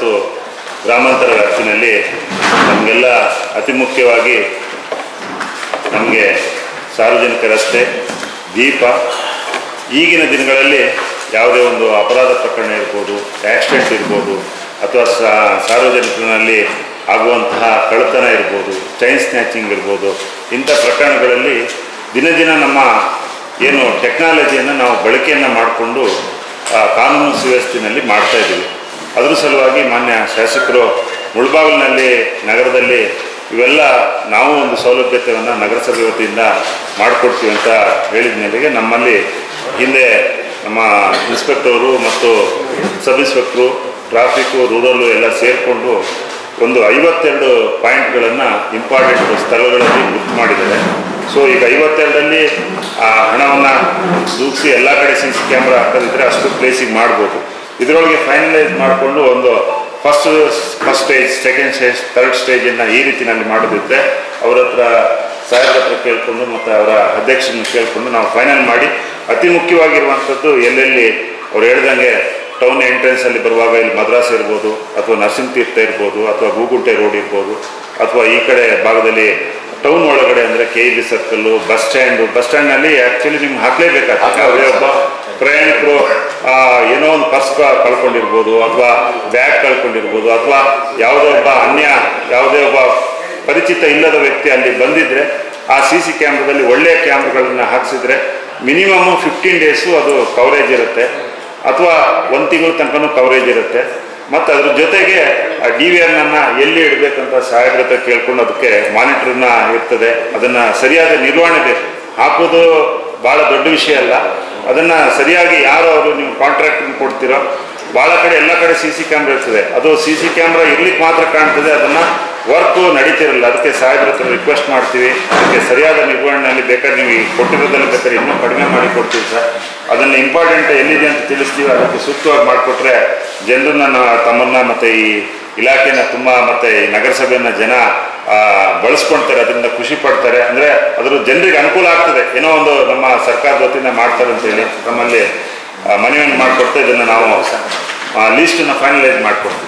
ಮತ್ತು ಗ್ರಾಮಾಂತರ ವ್ಯಾಪ್ತಿನಲ್ಲಿ ನಮಗೆಲ್ಲ ಅತಿ ಮುಖ್ಯವಾಗಿ ನಮಗೆ ಸಾರ್ವಜನಿಕ ರಸ್ತೆ ದೀಪ ಈಗಿನ ದಿನಗಳಲ್ಲಿ ಯಾವುದೇ ಒಂದು ಅಪರಾಧ ಪ್ರಕರಣ ಇರ್ಬೋದು ಆಕ್ಸಿಡೆಂಟ್ ಇರ್ಬೋದು ಅಥವಾ ಸಾ- ಸಾರ್ವಜನಿಕರಲ್ಲಿ ಆಗುವಂತಹ ಕಳ್ಳತನ ಇರ್ಬೋದು ಚೈನ್ ಸ್ನ್ಯಾಚಿಂಗ್ ಇರ್ಬೋದು ಇಂಥ ಪ್ರಕರಣಗಳಲ್ಲಿ ದಿನ ದಿನ ನಮ್ಮ ಏನು ಟೆಕ್ನಾಲಜಿಯನ್ನು ನಾವು ಬಳಕೆಯನ್ನು ಮಾಡಿಕೊಂಡು ಆ, ಕಾನೂನು ಸುವ್ಯವಸ್ಥೆಯಲ್ಲಿ ಮಾಡ್ತಾ ಇದ್ದೀವಿ ಅದ್ರ ಸಲುವಾಗಿ ಮಾನ್ಯ ಶಾಸಕರು ಮುಳಬಾಗಿಲಿನಲ್ಲಿ ನಗರದಲ್ಲಿ ಇವೆಲ್ಲ ನಾವು ಒಂದು ಸೌಲಭ್ಯತೆಯನ್ನು ನಗರಸಭೆ ವತಿಯಿಂದ ಮಾಡಿಕೊಡ್ತೀವಿ ಅಂತ ಹೇಳಿದ ಮೇಲೆಗೆ ನಮ್ಮಲ್ಲಿ ಹಿಂದೆ ನಮ್ಮ ಇನ್ಸ್ಪೆಕ್ಟರು ಮತ್ತು ಸಬ್ ಇನ್ಸ್ಪೆಕ್ಟ್ರು ಟ್ರಾಫಿಕ್ಕು ರೂರಲ್ಲು ಎಲ್ಲ ಸೇರಿಕೊಂಡು ಒಂದು ಐವತ್ತೆರಡು ಪಾಯಿಂಟ್ಗಳನ್ನು ಇಂಪಾರ್ಟೆಂಟ್ ಸ್ಥಳಗಳಲ್ಲಿ ಗುರ್ತು ಮಾಡಿದ್ದಾರೆ ಸೊ ಈಗ ಐವತ್ತೆರಡರಲ್ಲಿ ಆ ಹಣವನ್ನು ದೂಗಿಸಿ ಎಲ್ಲ ಕಡೆ ಸಿ ಸಿ ಕ್ಯಾಮ್ರಾ ಹಾಕೋದಿದ್ರೆ ಅಷ್ಟು ಪ್ಲೇಸಿಗೆ ಮಾಡ್ಬೋದು ಇದರೊಳಗೆ ಫೈನಲೈಸ್ ಮಾಡಿಕೊಂಡು ಒಂದು first first stage second stage third ಸ್ಟೇಜನ್ನು ಈ ರೀತಿಯಲ್ಲಿ ಮಾಡೋದಿದ್ರೆ ಅವ್ರ ಹತ್ರ ಸಾಹೇಬ್ರ ಹತ್ರ ಕೇಳಿಕೊಂಡು ಮತ್ತು ಅವರ ಅಧ್ಯಕ್ಷರನ್ನು ಕೇಳಿಕೊಂಡು ನಾವು ಫೈನಲ್ ಮಾಡಿ ಅತಿ ಮುಖ್ಯವಾಗಿರುವಂಥದ್ದು ಎಲ್ಲೆಲ್ಲಿ ಅವ್ರು ಹೇಳ್ದಂಗೆ ಟೌನ್ ಎಂಟ್ರೆನ್ಸಲ್ಲಿ ಬರುವಾಗ ಇಲ್ಲಿ ಮದ್ರಾಸ್ ಇರ್ಬೋದು ಅಥವಾ ನರಸಿಂಹತೀರ್ಥ ಇರ್ಬೋದು ಅಥವಾ ಗೂಗುಂಟೆ ರೋಡ್ ಇರ್ಬೋದು ಅಥವಾ ಈ ಕಡೆ ಭಾಗದಲ್ಲಿ ಟೌನ್ ಒಳಗಡೆ ಅಂದರೆ K E B circle bus stand bus ಸ್ಟ್ಯಾಂಡ್ನಲ್ಲಿ ಆ್ಯಕ್ಚುಲಿ ನಿಮ್ಗೆ ಹಾಕಲೇಬೇಕಾಗ್ತದೆ ಯಾವುದೇ ಒಬ್ಬ ಪ್ರಯಾಣಿಕರು ಆ, ಏನೋ ಒಂದು ಪರ್ಸ್ ಕಳ್ಕೊಂಡಿರ್ಬೋದು ಅಥವಾ ಬ್ಯಾಗ್ ಕಳ್ಕೊಂಡಿರ್ಬೋದು ಅಥವಾ ಯಾವುದೇ ಒಬ್ಬ ಅನ್ಯ ಯಾವುದೇ ಒಬ್ಬ ಪರಿಚಿತ ಇಲ್ಲದ ವ್ಯಕ್ತಿ ಅಲ್ಲಿ ಬಂದಿದ್ರೆ ಆ ಸಿ ಸಿ ಕ್ಯಾಮ್ರಾದಲ್ಲಿ ಒಳ್ಳೆಯ ಕ್ಯಾಮ್ರಾಗಳನ್ನ ಹಾಕ್ಸಿದ್ರೆ ಮಿನಿಮಮ್ ಫಿಫ್ಟೀನ್ ಡೇಸು ಅದು ಕವರೇಜ್ ಇರುತ್ತೆ ಅಥವಾ ಒಂದು ತಿಂಗಳ ತನಕನೂ ಕವರೇಜ್ ಇರುತ್ತೆ ಮತ್ತು ಅದ್ರ ಜೊತೆಗೆ ಆ ಡಿ ವಿ ಆರ್ನನ್ನು ಎಲ್ಲಿ ಇಡಬೇಕಂತ ಸಾಹೇಬ್ರ ಹತ್ರ ಕೇಳ್ಕೊಂಡು ಅದಕ್ಕೆ ಮಾನಿಟರ್ನ ಇರ್ತದೆ ಅದನ್ನು ಸರಿಯಾದ ನಿರ್ವಹಣೆ ಬೇಕು ಹಾಕೋದು ಭಾಳ ದೊಡ್ಡ ವಿಷಯ ಅಲ್ಲ ಅದನ್ನು ಸರಿಯಾಗಿ ಯಾರು ಅವರು ನೀವು ಕಾಂಟ್ರಾಕ್ಟ್ ಕೊಡ್ತೀರೋ ಭಾಳ ಕಡೆ ಎಲ್ಲ ಕಡೆ ಸಿ ಸಿ ಕ್ಯಾಮ್ರಾ ಇರ್ತದೆ ಅದು ಸಿ ಸಿ ಕ್ಯಾಮ್ರಾ ಇರ್ಲಿಕ್ಕೆ ಮಾತ್ರ ಕಾಣ್ತದೆ ಅದನ್ನು ವರ್ಕು ನಡೀತಿರಲ್ಲ ಅದಕ್ಕೆ ಸಾಹೇಬ್ರ ಹತ್ರ ರಿಕ್ವೆಸ್ಟ್ ಮಾಡ್ತೀವಿ ಅದಕ್ಕೆ ಸರಿಯಾದ ನಿರ್ವಹಣೆಯಲ್ಲಿ ಬೇಕಾದ್ರೆ ನೀವು ಈ ಕೊಟ್ಟಿರೋದ್ರಲ್ಲಿ ಬೇಕಾದ್ರೆ ಇನ್ನೂ ಕಡಿಮೆ ಮಾಡಿ ಕೊಡ್ತೀವಿ ಸರ್ ಅದನ್ನು ಇಂಪಾರ್ಟೆಂಟ್ ಎಲ್ಲಿದೆ ಅಂತ ತಿಳಿಸ್ತೀವಿ ಅದಕ್ಕೆ ಸೂಕ್ತವಾಗಿ ಮಾಡಿಕೊಟ್ರೆ ಜನರನ್ನ ನಾ- ತಮ್ಮನ್ನ ಮತ್ತು ಈ ಇಲಾಖೆನ ತುಂಬ ಮತ್ತು ಈ ನಗರಸಭೆಯನ್ನ ಜನ ಆ, ಬಳಸ್ಕೊಳ್ತಾರೆ ಅದರಿಂದ ಖುಷಿ ಪಡ್ತಾರೆ ಅಂದರೆ ಅದ್ರ ಜನರಿಗೆ ಅನುಕೂಲ ಆಗ್ತದೆ ಏನೋ ಒಂದು ನಮ್ಮ ಸರ್ಕಾರದ ವತಿಯಿಂದ ಮಾಡ್ತಾರೆ ಅಂತೇಳಿ ನಮ್ಮಲ್ಲಿ ಆ, ಮನವಿಯನ್ನು ಮಾಡಿಕೊಡ್ತಾ ಇದನ್ನು ನಾವು ಲೀಸ್ಟನ್ನು ಫೈನಲೈಸ್ ಮಾಡಿಕೊಡ್ತೀವಿ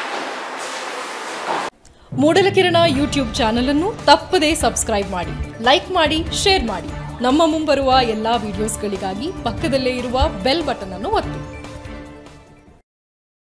ಮೂಡಲಕಿರಣ ಯೂಟ್ಯೂಬ್ ಚಾನಲ್ ಅನ್ನು ತಪ್ಪದೇ ಸಬ್ಸ್ಕ್ರೈಬ್ ಮಾಡಿ ಲೈಕ್ ಮಾಡಿ ಶೇರ್ ಮಾಡಿ ನಮ್ಮ ಮುಂಬರುವ ಎಲ್ಲಾ ವಿಡಿಯೋಸ್ಗಳಿಗಾಗಿ ಪಕ್ಕದಲ್ಲೇ ಇರುವ ಬೆಲ್ ಬಟನ್ ಅನ್ನು ಒತ್ತಿ